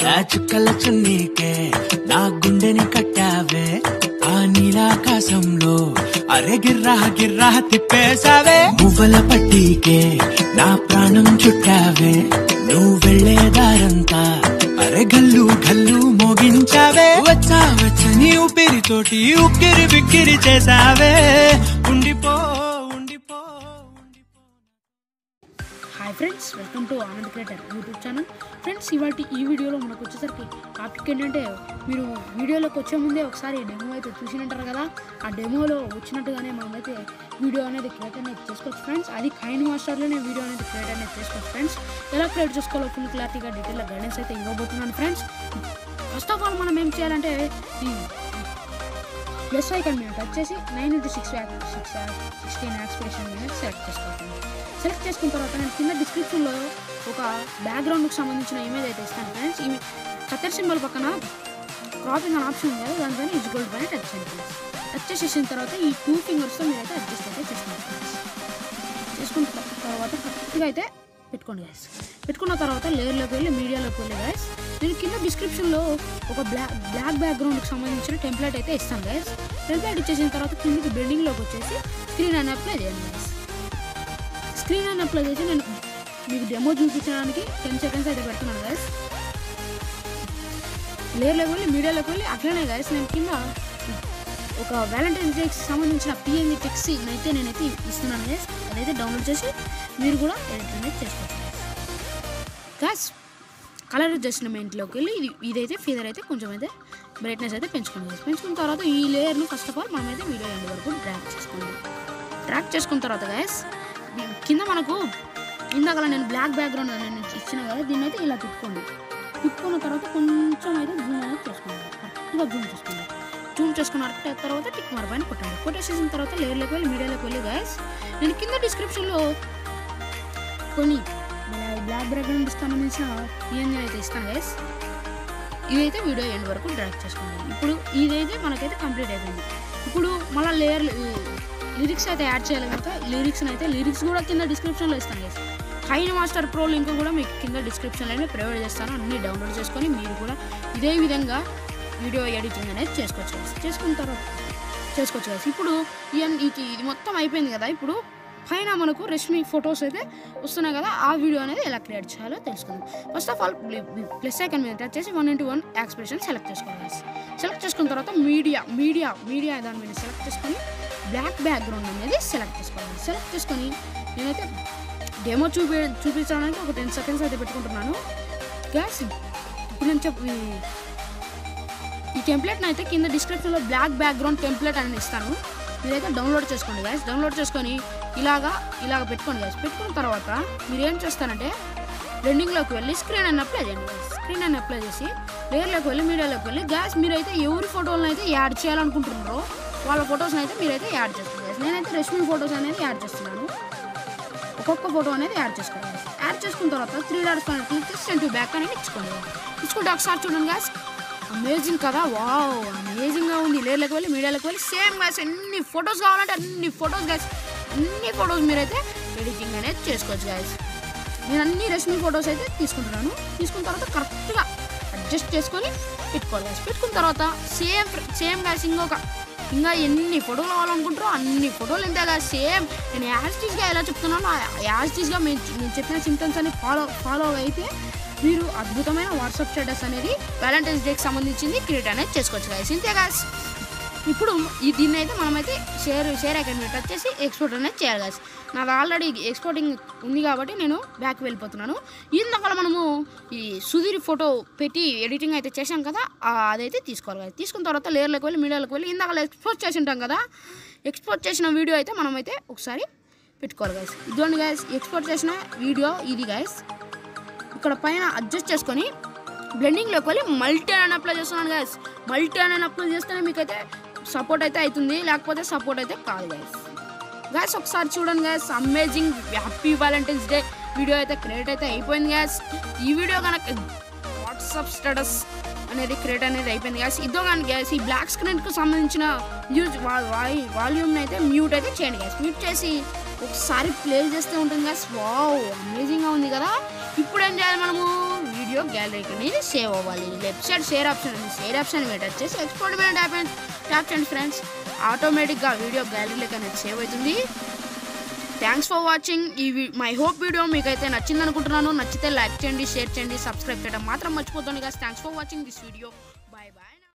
ఆ చుక్కల చున్నీకే నా గుండెని కట్టావే ఆ నీలాకాశంలో అరే గిర్రా గిర్రా తిప్పేశావే మువ్వల పట్టీకే నా ప్రాణం చుట్టావే నువ్వు వెళ్లే దారంతా అరే గల్లు గల్లు మోగించావే వచ్చా వచ్చని ఊపిరితోటి ఉక్కిరి బిక్కిరి చేసావే ఉండిపో ఉండిపో ఉండిపో hi friends welcome to Anand creator YouTube channel friends ఇవాళ ఈ వీడియోలో మనకు వచ్చేసరికి టాపిక్ ఏంటంటే మీరు వీడియోలోకి వచ్చే ముందే ఒకసారి డెమో అయితే చూసినట్టారు కదా ఆ డెమోలో వచ్చినట్టుగానే మనమైతే వీడియో అనేది క్రియేట్ అనేది చేసుకోవచ్చు ఫ్రెండ్స్ అది కైన్ మాస్టర్లోనే వీడియో అనేది క్రియేట్ అనేది చేసుకోవచ్చు ఫ్రెండ్స్ ఎలా క్రియేట్ చేసుకోవాలో ఫుల్ క్లారిటీగా డీటెయిల్గా గైడెన్స్ అయితే ఇవ్వబోతున్నాను ఫ్రెండ్స్ ఫస్ట్ ఆఫ్ ఆల్ మనం ఏం చేయాలంటే ఈ ప్లస్ ఐకాన్ మీద టచ్ చేసి నైన్ ఇంటూ సిక్స్ వ్యాక్ సిక్స్ సిక్స్టీన్ యాక్స్పిరేషన్ మీద సెలెక్ట్ చేసుకోవాలి సెలెక్ట్ చేసుకున్న తర్వాత నేను కింద డిస్క్రిప్షన్లో ఒక బ్యాక్గ్రౌండ్కి సంబంధించిన ఇమేజ్ అయితే ఇస్తాను ఫ్రెండ్స్ ఈ కత్తర్ సింబల్ పక్కన క్రాపింగ్ అని ఆప్షన్ ఉంది కదా దానిపైన ఇజ్ గోల్డ్ పైన టచ్ చేయండి ఫ్రెండ్స్ టచ్ చేసేసిన తర్వాత ఈ టూ ఫింగర్స్తో మీరైతే అడ్జస్ట్ అయితే చేసుకోండి ఫ్రెండ్స్ చేసుకున్న త- తర్వాత కరెక్ట్గా అయితే పెట్టుకోండి గైస్ పెట్టుకున్న తర్వాత లేయర్లోకి వెళ్ళి మీడియాలోకి వెళ్ళి గైస్ నేను కింద డిస్క్రిప్షన్లో ఒక బ్లాక్ బ్లాక్ బ్యాక్గ్రౌండ్కి సంబంధించిన టెంప్లెట్ అయితే ఇస్తాను గైస్ టెంప్లెట్ ఇచ్చేసిన తర్వాత కిందకి బెండింగ్లోకి వచ్చేసి స్క్రీన్ అని అప్లై చేయండి గైస్ స్క్రీన్ అని అప్లై చేసి నేను మీకు డెమో చూపించడానికి టెన్ సెకండ్స్ అయితే పెడుతున్నాను గైస్ లేయర్లోకి వెళ్ళి మీడియాలోకి వెళ్ళి అట్లనే గైస్ నేను కింద ఒక వ్యాలంటైన్స్ డేకి సంబంధించిన పిఎన్జి టెక్స్ అయితే నేనైతే ఇస్తున్నాను గైస్ అదైతే డౌన్లోడ్ చేసి మీరు కూడా ఎడిట్ అనేది చేసుకోవచ్చు గాస్ కలర్ అడ్జస్ట్మెంట్లోకి వెళ్ళి ఇది ఇదైతే ఫీదర్ అయితే కొంచెం అయితే బ్రైట్నెస్ అయితే పెంచుకోండి guys. పెంచుకున్న తర్వాత ఈ లేయర్ని ఫస్ట్ ఆఫ్ ఆల్ మనమైతే వీడియో ఎండ్ వరకు డ్రాక్ చేసుకోండి డ్రాక్ చేసుకున్న తర్వాత గైస్ కింద మనకు ఇందాక నేను బ్లాక్ బ్యాక్గ్రౌండ్ నేను ఇచ్చిన కదా దీన్ని అయితే ఇలా తిప్పుకోండి తిప్పుకున్న తర్వాత కొంచెం అయితే జూమ్ అనేది చేసుకోండి కరెక్ట్గా జూమ్ చేసుకోండి జూమ్ చేసుకున్న తర్వాత టిక్ మార్ పైన కొట్టండి కొట్టేసేసిన తర్వాత లేయర్లోకి వెళ్ళి మీడియాలోకి వెళ్ళి గైస్ నేను కింద డిస్క్రిప్షన్లో కొన్ని మన బ్లాక్ బ్యాక్గ్రౌండ్ సంబంధించిన పిఎన్జీ అయితే ఇస్తాను గైస్ ఇదైతే వీడియో ఎండ్ వరకు డ్రాక్ చేసుకోండి ఇప్పుడు ఇదైతే మనకైతే కంప్లీట్ అయిపోయింది ఇప్పుడు మళ్ళీ లేయర్ లిరిక్స్ అయితే యాడ్ చేయాలి కనుక లిరిక్స్ అయితే లిరిక్స్ కూడా కింద డిస్క్రిప్షన్లో ఇస్తాను guys KineMaster pro link కూడా మీకు కింద డిస్క్రిప్షన్లోనే ప్రొవైడ్ చేస్తాను అన్ని డౌన్లోడ్ చేసుకొని మీరు కూడా ఇదే విధంగా వీడియో ఎడిటింగ్ అనేది చేసుకోవచ్చు guys. చేసుకున్న తర్వాత చేసుకోవచ్చు guys. ఇప్పుడు ఇవన్నీ ఇది ఇది మొత్తం అయిపోయింది కదా ఇప్పుడు పైన మనకు రష్మి ఫొటోస్ అయితే వస్తున్నాయి కదా ఆ వీడియో అనేది ఎలా క్రియేట్ చేయాలో తెలుసుకుందాం first of all plus icon మీద టచ్ చేసి one into one expression select చేసుకోవాలి సెలెక్ట్ చేసుకున్న తర్వాత మీడియా మీడియా మీడియా దాని మీద సెలెక్ట్ చేసుకొని బ్లాక్ బ్యాక్గ్రౌండ్ అనేది సెలెక్ట్ చేసుకోవాలి సెలెక్ట్ చేసుకొని నేనైతే డెమో చూపి చూపించడానికి ఒక టెన్ సెకండ్స్ అయితే పెట్టుకుంటున్నాను గ్యాస్ ఇప్పుడు నేను చెప్పు ఈ- ఈ టెంప్లెట్ని అయితే కింద డిస్క్రిప్షన్లో బ్లాక్ బ్యాక్గ్రౌండ్ టెంప్లెట్ అని ఇస్తాను మీరైతే డౌన్లోడ్ చేసుకోండి గ్యాస్ డౌన్లోడ్ చేసుకొని ఇలాగా ఇలాగ పెట్టుకోండి గ్యాస్ పెట్టుకున్న తర్వాత మీరు ఏం చేస్తారంటే రెండింగ్లోకి వెళ్ళి స్క్రీన్ అని అప్లై చేయండి guys. స్క్రీన్ అని అప్లై చేసి లేయర్లోకి వెళ్ళి మీడియాలోకి వెళ్ళి గ్యాస్ మీరైతే ఎవరి ఫోటోలను అయితే యాడ్ చేయాలనుకుంటున్నారో వాళ్ళ ఫొటోస్ని అయితే మీరైతే యాడ్ చేస్తారు guys. నేనైతే రష్మి ఫొటోస్ అనేది యాడ్ చేస్తున్నాను ఒక్కొక్క ఫోటో అనేది యాడ్ చేసుకోవాలి యాడ్ చేసుకున్న తర్వాత త్రీ డాట్స్ పైన క్లిక్ చేసి సెండ్ బ్యాక్ అనేది ఇచ్చుకోండి ఇచ్చుకుంటే ఒకసారి చూడండి గ్యాస్ అమేజింగ్ కదా వావ్ అమేజింగ్గా ఉంది లేర్లకు వెళ్ళి మీడియాలకు వెళ్ళి సేమ్ గ్యాస్ ఎన్ని ఫొటోస్ కావాలంటే అన్ని ఫొటోస్ గ్యాస్ అన్ని ఫొటోస్ మీరైతే ఎడిటింగ్ అనేది చేసుకోవచ్చు గ్యాస్ నేను అన్ని రష్మి ఫొటోస్ అయితే తీసుకుంటున్నాను తీసుకున్న తర్వాత కరెక్ట్గా అడ్జస్ట్ చేసుకొని పెట్టుకోవాలి గ్యాస్ పెట్టుకున్న తర్వాత సేమ్ సేమ్ గ్యాస్ ఇంకొక ఇంకా ఎన్ని ఫోటోలు కావాలనుకుంటారో అన్ని ఫోటోలు ఎంత కదా సేమ్ నేను యాస్టీస్గా ఎలా చెప్తున్నానో యాస్టీస్గా మేము నేను చెప్పిన సింటమ్స్ అన్ని ఫాలో ఫాలో అయితే మీరు అద్భుతమైన వాట్సాప్ స్టేటస్ అనేది వ్యాలంటైన్స్ డేకి సంబంధించింది క్రియేట్ అనేది చేసుకోవచ్చు గాయస్ ఇంతే గాయస్ ఇప్పుడు ఈ దీన్ని అయితే మనమైతే షేర్ షేర్ అకౌంట్ టచ్ చేసి ఎక్స్పోర్ట్ అనేది చేయాలి గాయస్ నాది ఆల్రెడీ ఎక్స్పోర్టింగ్ ఉంది కాబట్టి నేను బ్యాక్ వెళ్ళిపోతున్నాను ఇందాక మనము ఈ సుధీర్ ఫోటో పెట్టి ఎడిటింగ్ అయితే చేశాం కదా ఆ అదైతే తీసుకోవాలి కదా తీసుకున్న తర్వాత లేయర్లోకి వెళ్ళి మీడియాలోకి వెళ్ళి ఇందాక ఎక్స్పోర్ట్ చేసి ఉంటాం కదా ఎక్స్పోర్ట్ చేసిన వీడియో అయితే మనమైతే ఒకసారి పెట్టుకోవాలి గాయస్ ఇదిగోండి గాయస్ ఎక్స్పోర్ట్ చేసిన వీడియో ఇది గాయస్ ఇక్కడ పైన అడ్జస్ట్ చేసుకొని బ్లెండింగ్లోకి వెళ్ళి మల్టీ అని అప్లై చేస్తున్నాను గాయస్ మల్టీ అని అప్లై చేస్తేనే మీకైతే సపోర్ట్ అయితే అవుతుంది లేకపోతే సపోర్ట్ అయితే కాదు గాయస్ గాయస్ ఒకసారి చూడండి guys amazing happy Valentine's Day video అయితే క్రియేట్ అయితే అయిపోయింది గాయస్ ఈ వీడియో కనుక వాట్సాప్ స్టేటస్ అనేది క్రియేట్ అనేది అయిపోయింది గ్యాస్ ఇదో కానీ గ్యాస్ ఈ బ్లాక్ స్క్రీన్కి సంబంధించిన మ్యూజ్ వాల్యూమ్ని అయితే మ్యూట్ అయితే చేయండి గ్యాస్ మ్యూట్ చేసి ఒకసారి ప్లే చేస్తే ఉంటుంది గ్యాస్ వావ్ అమేజింగ్గా ఉంది కదా ఇప్పుడు ఏం చేయాలి మనము వీడియో వీడియో గ్యాలరీకి అనేది సేవ్ అవ్వాలి లెఫ్ట్ సైడ్ షేర్ ఆప్షన్ ఉంది షేర్ ఆప్షన్ మీద టచ్ చేసి ఎక్స్పోర్ట్ మీద ట్యాప్ ట్యాప్ చేయండి ఫ్రెండ్స్ ఆటోమేటిక్గా వీడియో గ్యాలరీలోకి అనేది సేవ్ అవుతుంది థ్యాంక్స్ ఫర్ వాచింగ్ ఈ మై హోప్ వీడియో మీకైతే నచ్చింది అనుకుంటున్నాను నచ్చితే లైక్ చేయండి షేర్ చేయండి సబ్స్క్రైబ్ చేయడం మాత్రం మర్చిపోతుంది guys thanks for watching this video